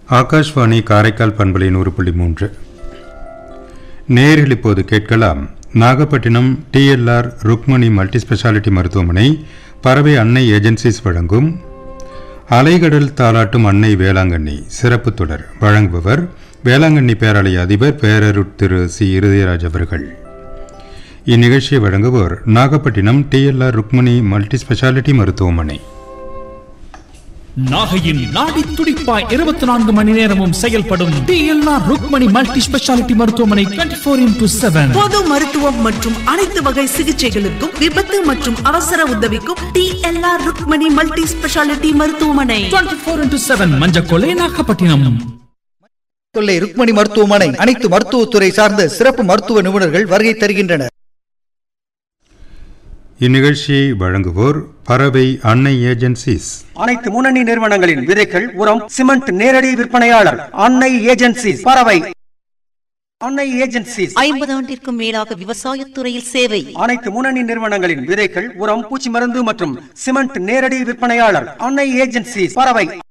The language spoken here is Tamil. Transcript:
ஆகாஷ்வாணி காரைக்கால் பண்பலை நூறு புள்ளி மூன்று நேரில் இப்போது கேட்கலாம் Nagapattinam TLR Rukmani multi speciality மருத்துவமனை பறவை அன்னை ஏஜென்சிஸ் வழங்கும் அலைகடல் தாளாட்டும் அன்னை வேளாங்கண்ணி சிறப்பு தொடர் வழங்குபவர் வேளாங்கண்ணி பேராலய அதிபர் பேரருட் திரு சி இருதயராஜ் அவர்கள் இந்நிகழ்ச்சியை வழங்குவோர் Nagapattinam TLR Rukmani multi speciality மருத்துவமனை நாகையின் நாடி துடிப்பாய் இருபத்தி நான்கு மணி நேரமும் செயல்படும் டிஎல்ஆர் ருக்மணி மல்டி ஸ்பெஷாலிட்டி மருத்துவமனை டுவெண்ட்டி ஃபோர் இன்டூ செவன் பொது மருத்துவம் மற்றும் அனைத்து வகை சிகிச்சைகளுக்கும் விபத்து மற்றும் அவசர உதவிக்கும் டிஎல்ஆர் ருக்மணி மல்டி ஸ்பெஷாலிட்டி மருத்துவமனை twenty four into seven Manjakollai Nagapattinam தொல்லை ருக்மணி மருத்துவமனை அனைத்து மருத்துவத்துறை சார்ந்த சிறப்பு மருத்துவ நிபுணர்கள் வருகை தருகின்றனர் இந்நிகழ்ச்சியை வழங்குவோர் பறவை அன்னை ஏஜென்சிஸ் அனைத்து முன்னணி நிறுவனங்களின் விதைகள் உரம் சிமெண்ட் நேரடி விற்பனையாளர் அன்னை ஏஜென்சி பறவை அன்னை ஏஜென்சி ஐம்பது ஆண்டிற்கும் மேலாக விவசாயத்துறையில் சேவை அனைத்து முன்னணி நிறுவனங்களின் விதைகள் உரம் பூச்சி மருந்து மற்றும் சிமெண்ட் நேரடி விற்பனையாளர் அன்னை ஏஜென்சி பறவை